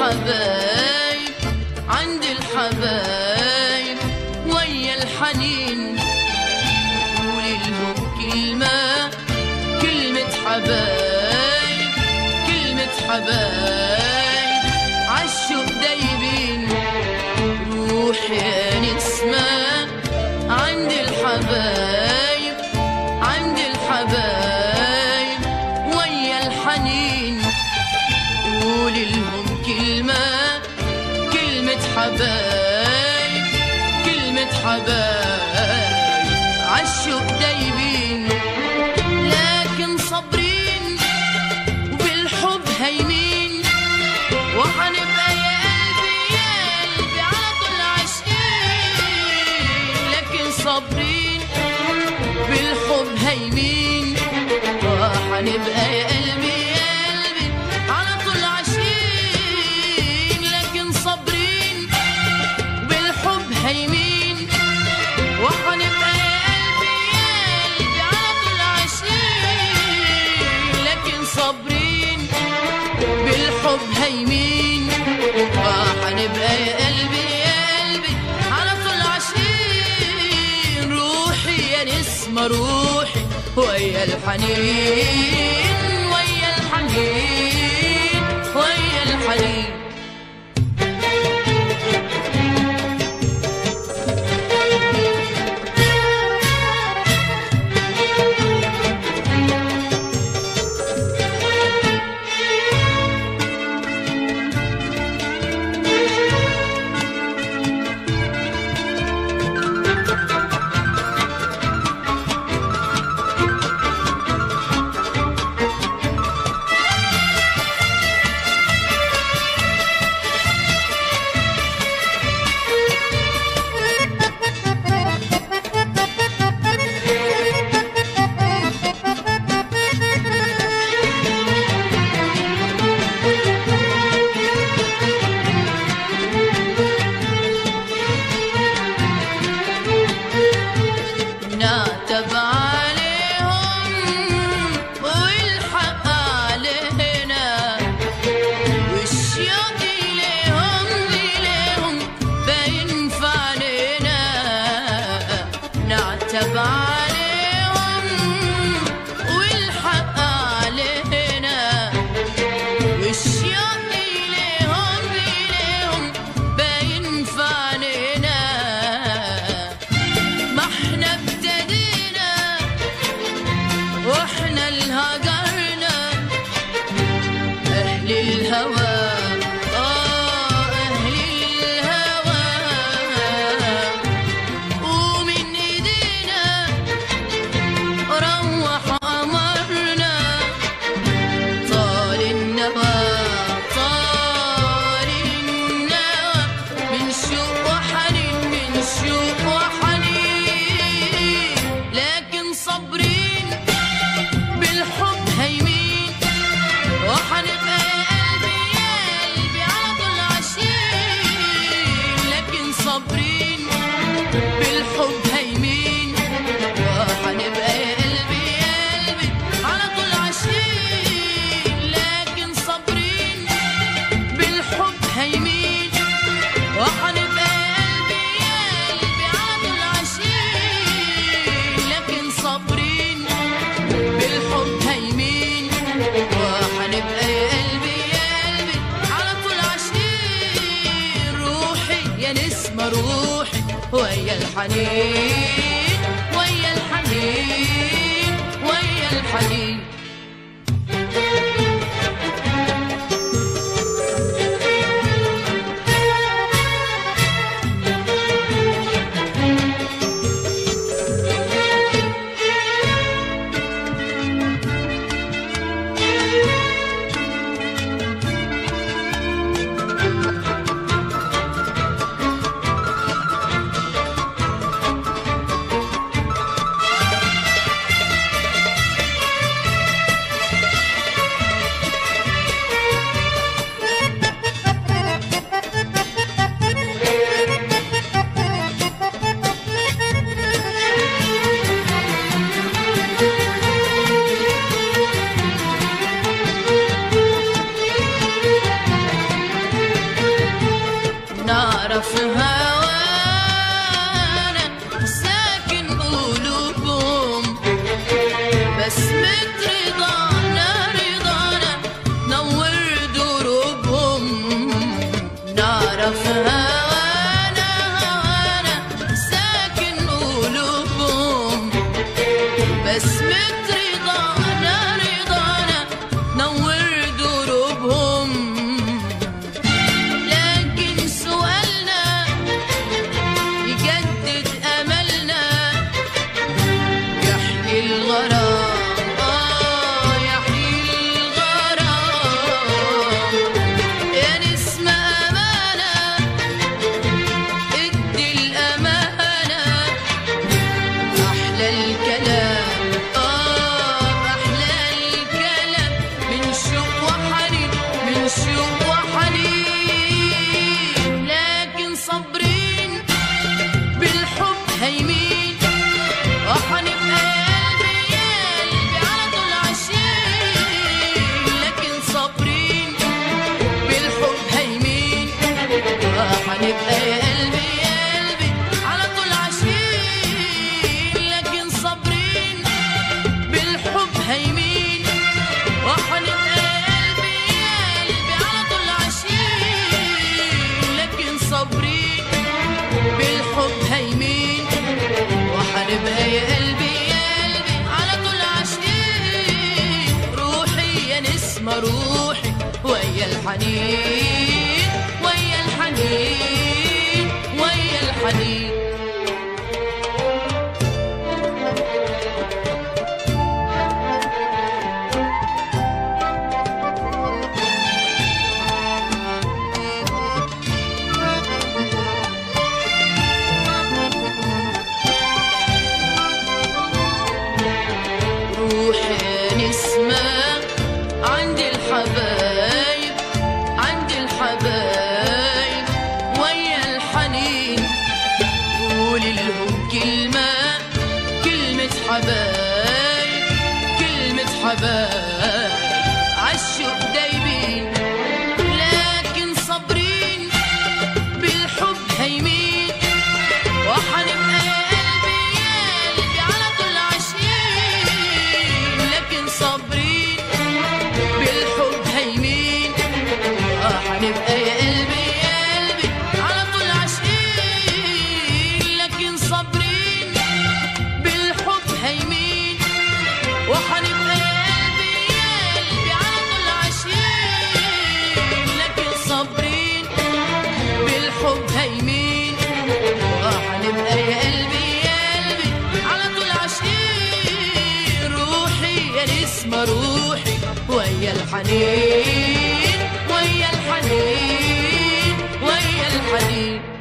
الحبايب عند الحبايب ويا الحنين قولي لهم كلمة كلمة حبايب كلمة حبايب عالشوق دايبين روحي يا نسمة عند الحبايب عند الحبايب ويا الحنين قولي لهم كلمة كلمة حبايب كلمة حبايب عالشوق دايبين لكن صابرين وبالحب هايمين وحنبقى يا قلبي يا قلبي على طول عاشقين لكن صابرين بالحب هايمين وحنبقى يا قلبي يا قلبي على طول عاشقين لكن صابرين بالحب هايمين وحنبقى يا قلبي يا قلبي على طول عاشقين لكن صابرين بالحب هايمين وحنبقى يا قلبي يا قلبي على طول عاشقين روحي يا نسمة روحي ويا الحنين ويا الحنين ويا الحنين نعتب عليهم والحق علينا والشوق إليهم إليهم باين في علينا نعتب عليهم والحق علينا والشوق إليهم إليهم باين في علينا ما احنا ابتدينا واحنا اللي هجرنا اهل الهوى اه اهل الهوى ومن ايدينا روح امرنا طال النوى طال النوى من شوق وحنين من شوق وحنين لكن صابرين بالحب هايمين وحنبقى يا قلبي يا قلبي على طول عاشقين لكن صابرين بالحب هايمين وحنبقى يا قلبي يا قلبي على طول عاشقين لكن صابرين بالحب هايمين وحنبقى يا قلبي يا قلبي على طول عاشقين لكن صابرين بالحب هايمين وحنبقى يا قلبي يا قلبي على طول عاشقين روحي يا نسمة روحي ويا الحنين ويا الحنين ويا الحنين بسمة رضانا رضانا نور دروبهم لكن سؤالنا يجدد أملنا يحيي الغرام آه يحيي الغرام يا نسمة أمانة ادي الأمانة أحلى الكلام آه أحلى الكلام من شوق وحنين من شوق وحنين لكن صابرين بالحب هيمين وحنبقى قلبي قلبي على طول عايشين لكن صابرين بالحب هيمين وحنبقى قلبي قلبي على طول عايشين لكن صابرين بالحب هيمين وحنبقى قلبي قلبي على طول عايشين لكن صابرين بالحب هيمين وحنبقى يا قلبي يا قلبي على طول عاشقين روحي يا نسمة روحي ويا الحنين ويا الحنين ويا الحنين روحي نسمة عند الحبايب عند الحبايب ويا الحنين قولي لهم كلمة كلمة حبايب كلمة حبايب عالشوق دايبين لكن صابرين بالحب هيمين وحنبقى يا قلبي يا قلبي على طول عاشقين لكن صابرين بالحب هيمين وحنبقى يا قلبي يا قلبي على طول عاشقين لكن صابرين بالحب هيمين وحنبقى يا قلبي يا قلبي على طول عاشقين لكن صابرين بالحب هيمين وحنبقى يا قلبي يا قلبي على طول عاشقين روحي يا نسمة روحي ويا الحنين ويا الحنين ويا الحنين